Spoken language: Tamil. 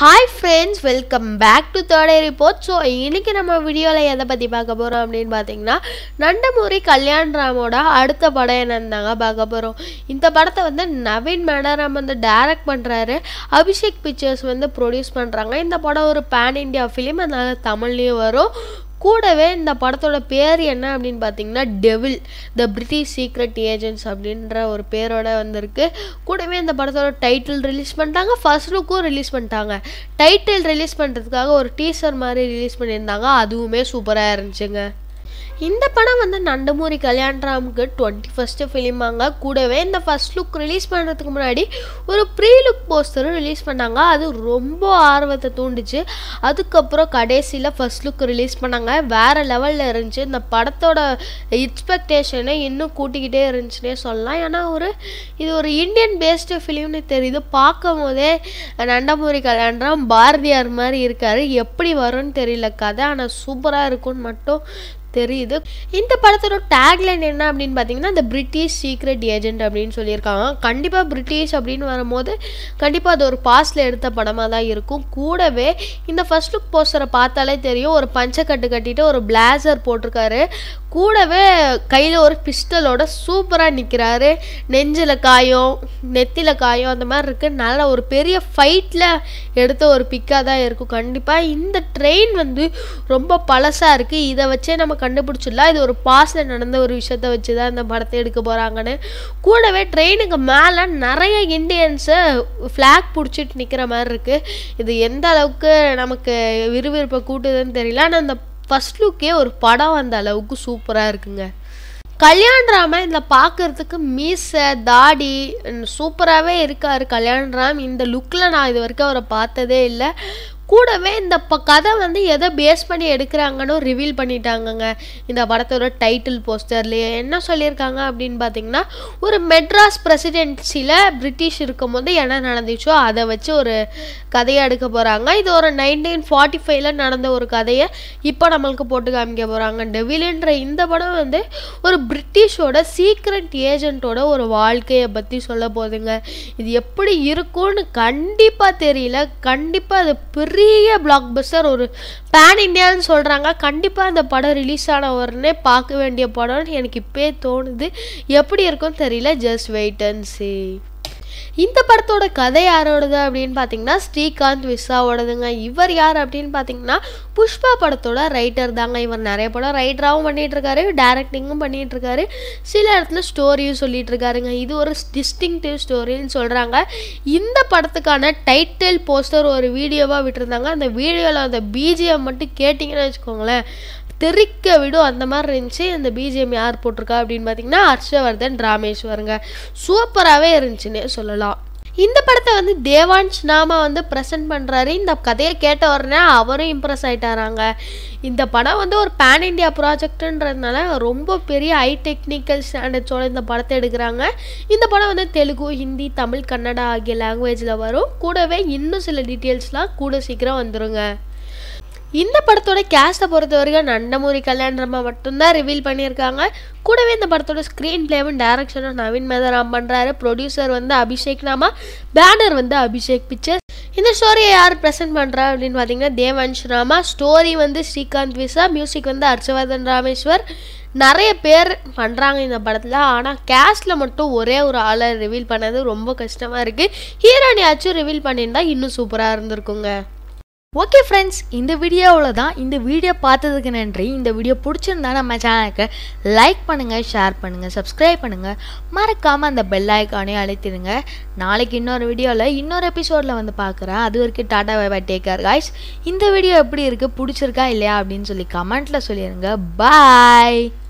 hi friends welcome back to third report so இன்னைக்கு நம்ம வீடியோவில் எதை பற்றி பார்க்க போகிறோம் அப்படின்னு பார்த்தீங்கன்னா நண்டமுரி கல்யாண் ராமோட அடுத்த படம் என்னந்தாங்க பார்க்க போகிறோம் இந்த படத்தை வந்து நவீன் மேடராம் வந்து டைரக்ட் பண்ணுறாரு அபிஷேக் பிக்சர்ஸ் வந்து ப்ரொடியூஸ் பண்ணுறாங்க இந்த படம் ஒரு பேன் இண்டியா ஃபிலிம் அதனால தமிழ்லேயும் வரும் கூடவே இந்த படத்தோட பேர் என்ன அப்படின்னு பார்த்தீங்கன்னா devil the British secret agents அப்படின்ற ஒரு பேரோட வந்திருக்கு கூடவே இந்த படத்தோட டைட்டில் ரிலீஸ் பண்ணிட்டாங்க ஃபர்ஸ்ட் லுக்கும் ரிலீஸ் பண்ணிட்டாங்க டைட்டில் ரிலீஸ் பண்ணுறதுக்காக ஒரு டீசர் மாதிரி ரிலீஸ் பண்ணியிருந்தாங்க அதுவுமே சூப்பராக இருந்துச்சுங்க இந்த படம் வந்து நண்டமூரி கல்யாண்ராமுக்கு டுவெண்ட்டி ஃபஸ்ட்டு ஃபிலிமாங்க கூடவே இந்த ஃபஸ்ட் லுக் ரிலீஸ் பண்ணுறதுக்கு முன்னாடி ஒரு ப்ரீ லுக் போஸ்டரும் ரிலீஸ் பண்ணாங்க அது ரொம்ப ஆர்வத்தை தூண்டுச்சு அதுக்கப்புறம் கடைசியில் ஃபஸ்ட் லுக் ரிலீஸ் பண்ணாங்க வேறு லெவலில் இருந்துச்சு இந்த படத்தோட எக்ஸ்பெக்டேஷனை இன்னும் கூட்டிக்கிட்டே இருந்துச்சுன்னே சொல்லலாம் ஏன்னா ஒரு இது ஒரு இந்தியன் பேஸ்டு ஃபிலிம்னு தெரியுது பார்க்கும் போதே நண்டமூரி கல்யாண்ராம் பாரதியார் மாதிரி இருக்கார் எப்படி வரும்னு தெரியல கதை ஆனால் சூப்பராக இருக்கும்னு மட்டும் தெரியுது இந்த படத்தோட டேக்லைன் என்ன அப்படின்னு பார்த்தீங்கன்னா இந்த பிரிட்டிஷ் சீக்ரெட் ஏஜென்ட் அப்படின்னு சொல்லியிருக்காங்க கண்டிப்பாக பிரிட்டிஷ் அப்படின்னு வரும்போது கண்டிப்பாக அது ஒரு பாஸ்டில் எடுத்த படமாக தான் இருக்கும் கூடவே இந்த ஃபர்ஸ்ட் லுக் போஸ்டரை பார்த்தாலே தெரியும் ஒரு பஞ்சக்கட்டு கட்டிட்டு ஒரு பிளாசர் போட்டிருக்காரு கூடவே கையில் ஒரு பிஸ்டலோட சூப்பராக நிற்கிறாரு நெஞ்சில் காயம் நெத்தியில் காயம் அந்த மாதிரி இருக்குது நல்ல ஒரு பெரிய ஃபைட்டில் எடுத்த ஒரு பிக்காக தான் இருக்கும் கண்டிப்பாக இந்த ட்ரெயின் வந்து ரொம்ப பழசாக இருக்குது இதை வச்சே நம்ம கண்டுபிடிச்சிடலாம் இது ஒரு பாஸில் நடந்த ஒரு விஷயத்த வச்சு தான் இந்த படத்தை எடுக்க போகிறாங்கன்னு கூடவே ட்ரெயினுக்கு மேலே நிறைய இண்டியன்ஸை ஃப்ளாக் பிடிச்சிட்டு நிற்கிற மாதிரி இருக்குது இது எந்த அளவுக்கு நமக்கு விறுவிறுப்பை கூட்டுதுன்னு தெரியல ஆனால் அந்த ஃபஸ்ட் லுக்கே ஒரு படம் வந்த அளவுக்கு சூப்பராக இருக்குங்க கல்யாண் ராம இதில் பார்க்கறதுக்கு மீசை தாடி சூப்பராகவே இருக்கார் கல்யாண் ராம் இந்த லுக்கில் நான் இது வரைக்கும் அவரை பார்த்ததே இல்லை கூடவே இந்த ப கதை வந்து எதை பேஸ் பண்ணி எடுக்கிறாங்கன்னு ரிவீல் பண்ணிட்டாங்கங்க இந்த படத்தோட டைட்டில் போஸ்டர்லேயே என்ன சொல்லியிருக்காங்க அப்படின்னு பார்த்தீங்கன்னா ஒரு மெட்ராஸ் பிரசிடென்சியில் பிரிட்டிஷ் இருக்கும்போது என்ன நடந்துச்சோ அதை வச்சு ஒரு கதையை எடுக்க போகிறாங்க இது ஒரு நைன்டீன் ஃபார்ட்டி ஃபைவ்ல நடந்த ஒரு கதையை இப்போ நம்மளுக்கு போட்டு காமிக்க போகிறாங்க டெவில்ன்ற இந்த படம் வந்து ஒரு பிரிட்டிஷோட சீக்ரெட் ஏஜென்ட்டோட ஒரு வாழ்க்கையை பற்றி சொல்ல போகுதுங்க இது எப்படி இருக்கும்னு கண்டிப்பாக தெரியல கண்டிப்பாக அது பெரிய பெரிய பிளாக் பஸ்டர் ஒரு பேன் இண்டியான்னு சொல்கிறாங்க கண்டிப்பாக அந்த படம் ரிலீஸ் ஆன உடனே பார்க்க வேண்டிய படம்னு எனக்கு இப்போயே தோணுது எப்படி இருக்கும்னு தெரியல ஜஸ்ட் வெயிட் அண்ட் சி இந்த படத்தோட கதை யாரோடது அப்படின்னு பார்த்தீங்கன்னா ஸ்ரீகாந்த் விசாவோடதுங்க இவர் யார் அப்படின்னு பார்த்தீங்கன்னா புஷ்பா படத்தோட ரைட்டர் தாங்க இவர் நிறைய படம் ரைட்டராகவும் பண்ணிகிட்டு இருக்காரு டைரக்டிங்கும் பண்ணிகிட்டு இருக்காரு சில இடத்துல ஸ்டோரியும் சொல்லிட்டு இருக்காருங்க இது ஒரு டிஸ்டிங்டிவ் ஸ்டோரின்னு சொல்கிறாங்க இந்த படத்துக்கான டைட்டில் போஸ்டர் ஒரு வீடியோவாக விட்டுருந்தாங்க அந்த வீடியோவில் அந்த பிஜிஎம் மட்டும் கேட்டிங்கன்னு வச்சுக்கோங்களேன் தெறிக்க விடும் அந்த மாதிரி இருந்துச்சு அந்த பிஜிஎம் யார் போட்டிருக்கா அப்படின்னு பார்த்தீங்கன்னா ஹர்ஷவர்தன் ராமேஸ்வருங்க சூப்பராகவே இருந்துச்சுன்னே சொல்லலாம் இந்த படத்தை வந்து தேவான்ஷ் நாம வந்து ப்ரெசென்ட் பண்ணுறாரு இந்த கதையை கேட்ட உடனே அவரும் இம்ப்ரெஸ் ஆகிட்டாராங்க இந்த படம் வந்து ஒரு பேன் இண்டியா ப்ராஜெக்ட்டுன்றதுனால ரொம்ப பெரிய ஹை டெக்னிக்கல் ஸ்டாண்டர்ட்ஸோட இந்த படத்தை எடுக்கிறாங்க இந்த படம் வந்து தெலுங்கு ஹிந்தி தமிழ் கன்னடா ஆகிய லாங்குவேஜில் வரும் கூடவே இன்னும் சில டீட்டெயில்ஸ்லாம் கூட சீக்கிரம் வந்துருங்க இந்த படத்தோட கேஸ்ட்டை பொறுத்த வரைக்கும் நண்டமூரி கல்யாணரமா மட்டும்தான் ரிவீல் பண்ணியிருக்காங்க கூடவே இந்த படத்தோட ஸ்க்ரீன் பிளேவும் டேரக்ஷனும் நவீன் மேதராம் பண்ணுறாரு ப்ரொடியூசர் வந்து அபிஷேக் நாமா பேனர் வந்து அபிஷேக் பிக்சர்ஸ் இந்த ஸ்டோரியை யார் ப்ரெசென்ட் பண்ணுறா அப்படின்னு பார்த்தீங்கன்னா தேவன்ஷ் ராமா ஸ்டோரி வந்து ஸ்ரீகாந்த் விசா மியூசிக் வந்து ஹர்ஷவர்தன் ராமேஸ்வர் நிறைய பேர் பண்ணுறாங்க இந்த படத்தில் ஆனால் கேஸ்டில் மட்டும் ஒரே ஒரு ஆளை ரிவீல் பண்ணது ரொம்ப கஷ்டமாக இருக்குது ஹீரோனியாச்சும் ரிவீல் பண்ணியிருந்தா இன்னும் சூப்பராக இருந்திருக்குங்க ஓகே ஃப்ரெண்ட்ஸ் இந்த வீடியோவில் தான் இந்த வீடியோ பார்த்ததுக்கு நன்றி இந்த வீடியோ பிடிச்சிருந்தா நம்ம சேனலுக்கு லைக் பண்ணுங்கள் ஷேர் பண்ணுங்கள் சப்ஸ்கிரைப் பண்ணுங்கள் மறக்காமல் அந்த பெல் ஐக்கானே அழைத்திடுங்க நாளைக்கு இன்னொரு வீடியோவில் இன்னொரு எபிசோடில் வந்து பார்க்குறேன் அது வரைக்கும் டாடா பை டேக்கர் காய்ஸ் இந்த வீடியோ எப்படி இருக்குது பிடிச்சிருக்கா இல்லையா அப்படின்னு சொல்லி கமெண்ட்டில் சொல்லிடுங்க பாய்